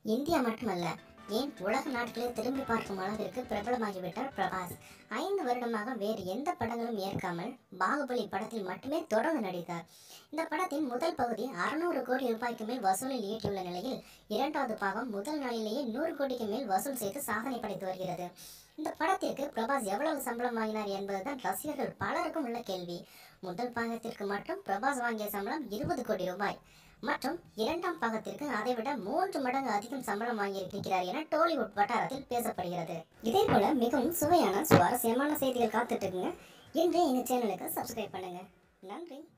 India மட்டுமல்ல ஏன் உலக நாட்களே திரும்பி பார்க்கும் அளவிற்கு பிரபலமாகிவிட்டார் பிரபாஸ் ஐந்து வருடமாக வேறு எந்த படங்களும் ஏற்காமல் பாகுபலி படத்தில் மட்டுமே தொடர்ந்து நடித்தார் இந்த படத்தின் முதல் பகுதி அறுநூறு கோடி ரூபாய்க்கு மேல் வசூலில் ஈட்டியுள்ள நிலையில் இரண்டாவது பாகம் முதல் நாளிலேயே நூறு கோடிக்கு மேல் வசூல் செய்து சாதனை படைத்து வருகிறது இந்த படத்திற்கு பிரபாஸ் எவ்வளவு சம்பளம் வாங்கினார் என்பதுதான் ரசிகர்கள் பலருக்கும் உள்ள கேள்வி முதல் பாகத்திற்கு மட்டும் பிரபாஸ் வாங்கிய சம்பளம் இருபது கோடி ரூபாய் மற்றும் இரண்டாம் பாகத்திற்கு அதைவிட மூன்று மடங்கு அதிகம் சம்பளம் வாங்கியிருக்கிறார் என டோலிவுட் வட்டாரத்தில் பேசப்படுகிறது இதே போல மிகவும் சுவையான சுவாரஸ்யமான செய்திகள் காத்துட்டு இருக்குங்க இன்று எங்க சேனலுக்கு சப்ஸ்கிரைப் பண்ணுங்க நன்றி